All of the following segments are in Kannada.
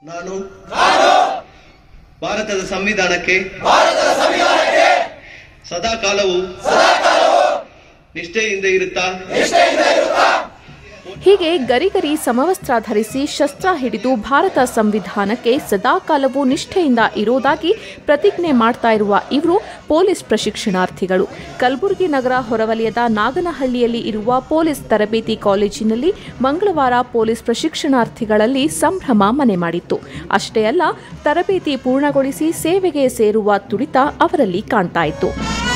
ನಾನು ಭಾರತದ ಸಂವಿಧಾನಕ್ಕೆ ಸದಾ ಕಾಲವು ನಿಷ್ಠೆಯಿಂದ ಇರುತ್ತಾ ಹೀಗೆ ಗರಿಗರಿ ಸಮವಸ್ತ್ರ ಧರಿಸಿ ಶಸ್ತ್ರ ಹಿಡಿದು ಭಾರತ ಸಂವಿಧಾನಕ್ಕೆ ಸದಾಕಾಲವೂ ನಿಷ್ಠೆಯಿಂದ ಇರೋದಾಗಿ ಪ್ರತಿಜ್ಞೆ ಮಾಡ್ತಾ ಇರುವ ಇವರು ಪೊಲೀಸ್ ಪ್ರಶಿಕ್ಷಣಾರ್ಥಿಗಳು ಕಲಬುರಗಿ ನಗರ ಹೊರವಲಯದ ನಾಗನಹಳ್ಳಿಯಲ್ಲಿ ಇರುವ ಪೊಲೀಸ್ ತರಬೇತಿ ಕಾಲೇಜಿನಲ್ಲಿ ಮಂಗಳವಾರ ಪೊಲೀಸ್ ಪ್ರಶಿಕ್ಷಣಾರ್ಥಿಗಳಲ್ಲಿ ಸಂಭ್ರಮ ಮನೆ ಮಾಡಿತ್ತು ಅಷ್ಟೇ ಅಲ್ಲ ತರಬೇತಿ ಪೂರ್ಣಗೊಳಿಸಿ ಸೇವೆಗೆ ಸೇರುವ ತುಡಿತ ಅವರಲ್ಲಿ ಕಾಣ್ತಾ ಇತ್ತು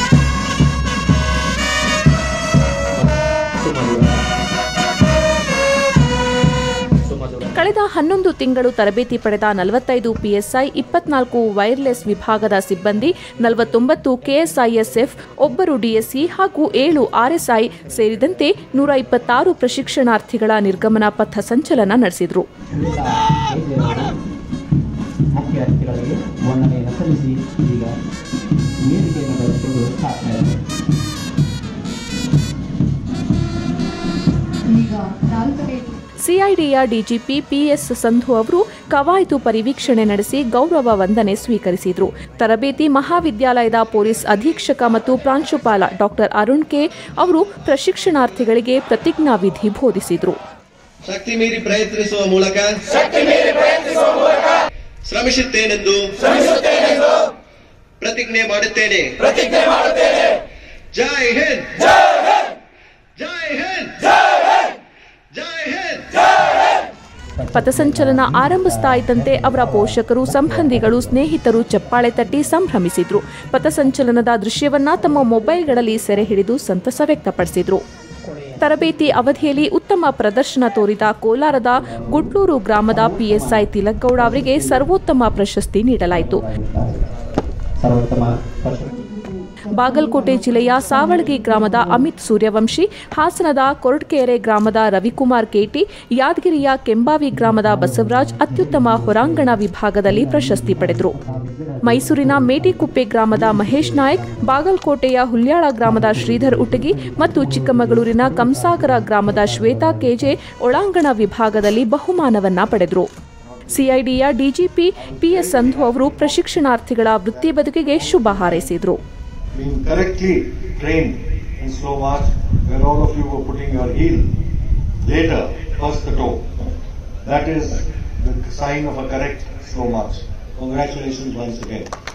ಕಳೆದ ಹನ್ನೊಂದು ತಿಂಗಳು ತರಬೇತಿ ಪಡೆದ ನಲವತ್ತೈದು ಪಿಎಸ್ಐ ಇಪ್ಪತ್ನಾಲ್ಕು ವೈರ್ಲೆಸ್ ವಿಭಾಗದ ಸಿಬ್ಬಂದಿ ನಲವತ್ತೊಂಬತ್ತು ಕೆಎಸ್ಐಎಸ್ಎಫ್ ಒಬ್ಬರು ಡಿಎಸ್ಸಿ ಹಾಗೂ ಏಳು ಆರ್ಎಸ್ಐ ಸೇರಿದಂತೆ ನೂರ ಇಪ್ಪತ್ತಾರು ಪ್ರಶಿಕ್ಷಣಾರ್ಥಿಗಳ ನಿರ್ಗಮನ ಪಥ ಸಂಚಲನ ನಡೆಸಿದರು ಮುಖ್ಯ ಅತಿಥಿಗಳಿಗೆ ವಂದನೆಯನ್ನು ಸಲ್ಲಿಸಿ ಈಗ ವೇದಿಕೆಯನ್ನು ಬಳಸಿಕೊಂಡು ಸಾಕ್ತಾ ಇದ್ದಾರೆ ಈಗ ನಾಲ್ಕನೇ ಸಿಐಡಿಯ ಡಿಜಿಪಿ ಪಿಎಸ್ ಸಂಧು ಅವರು ಕವಾಯತು ಪರಿವೀಕ್ಷಣೆ ನಡೆಸಿ ಗೌರವ ವಂದನೆ ಸ್ವೀಕರಿಸಿದರು ತರಬೇತಿ ಮಹಾವಿದ್ಯಾಲಯದ ಪೊಲೀಸ್ ಅಧೀಕ್ಷಕ ಮತ್ತು ಪ್ರಾಂಶುಪಾಲ ಡಾಕ್ಟರ್ ಅರುಣ್ ಕೆ ಅವರು ಪ್ರಶಿಕ್ಷಣಾರ್ಥಿಗಳಿಗೆ ಪ್ರತಿಜ್ಞಾವಿಧಿ ಬೋಧಿಸಿದರು ಶಕ್ತಿ ಮೀರಿ ಪ್ರಯತ್ನಿಸುವ ಮೂಲಕ ಶ್ರಮಿಸುತ್ತೇನೆಂದು ಪ್ರತಿಜ್ಞೆ ಮಾಡುತ್ತೇನೆ ಜೈ ಹಿಂದ್ ಜೈ ಹಿಂದ್ ಜೈ ಹಿಂದ್ ಪಥಸಂಚಲನ ಆರಂಭಿಸ್ತಾ ಇದ್ದಂತೆ ಅವರ ಪೋಷಕರು ಸಂಬಂಧಿಗಳು ಸ್ನೇಹಿತರು ಚಪ್ಪಾಳೆ ತಟ್ಟಿ ಸಂಭ್ರಮಿಸಿದ್ರು ಪಥಸಂಚಲನದ ದೃಶ್ಯವನ್ನ ತಮ್ಮ ಮೊಬೈಲ್ಗಳಲ್ಲಿ ಸೆರೆ ಹಿಡಿದು ಸಂತಸ ವ್ಯಕ್ತಪಡಿಸಿದ್ರು ತರಬೇತಿ ಅವಧಿಯಲ್ಲಿ ಉತ್ತಮ ಪ್ರದರ್ಶನ ತೋರಿದ ಕೋಲಾರದ ಗುಡ್ಲೂರು ಗ್ರಾಮದ ಪಿಎಸ್ಐ ತಿಲಕ್ಗೌಡ ಅವರಿಗೆ ಸರ್ವೋತ್ತಮ ಪ್ರಶಸ್ತಿ ನೀಡಲಾಯಿತು ಸರ್ವೋತ್ತಮ ಪ್ರಶಸ್ತಿ ಬಾಗಲಕೋಟೆ ಜಿಲ್ಲೆಯ ಸಾವಳಗಿ ಗ್ರಾಮದ ಅಮಿತ್ ಸೂರ್ಯವಂಶಿ ಹಾಸನದ ಕೊರಟಗೆರೆ ಗ್ರಾಮದ ರವಿಕುಮಾರ್ ಕೇಟಿ ಯಾದಗಿರಿಯ ಕೆಂಬಾವಿ ಗ್ರಾಮದ ಬಸವರಾಜ್ ಅತ್ಯುತ್ತಮ ಹೊರಾಂಗಣ ವಿಭಾಗದಲ್ಲಿ ಪ್ರಶಸ್ತಿ ಪಡೆದರು ಮೈಸೂರಿನ ಮೇಟಿಕುಪ್ಪೆ ಗ್ರಾಮದ ಮಹೇಶ್ ನಾಯಕ್ ಬಾಗಲಕೋಟೆಯ ಹುಲ್ಯಾಳ ಗ್ರಾಮದ ಶ್ರೀಧರ್ ಉಟಗಿ ಮತ್ತು ಚಿಕ್ಕಮಗಳೂರಿನ ಕಂಸಾಗರ ಗ್ರಾಮದ ಶ್ವೇತಾ ಕೆಜೆ ಒಳಾಂಗಣ ವಿಭಾಗದಲ್ಲಿ ಬಹುಮಾನವನ್ನ ಪಡೆದರು ಸಿಐಡಿಯ ಡಿಜಿಪಿ ಪಿಎಸ್ ಸಂಧು ಅವರು ಪ್ರಶಿಕ್ಷಣಾರ್ಥಿಗಳ ವೃತ್ತಿ ಬದುಕಿಗೆ ಶುಭ ಹಾರೈಸಿದರು being correctly trained in slow march, where all of you were putting your heel later, first the toe. That is the sign of a correct slow march. Congratulations once again.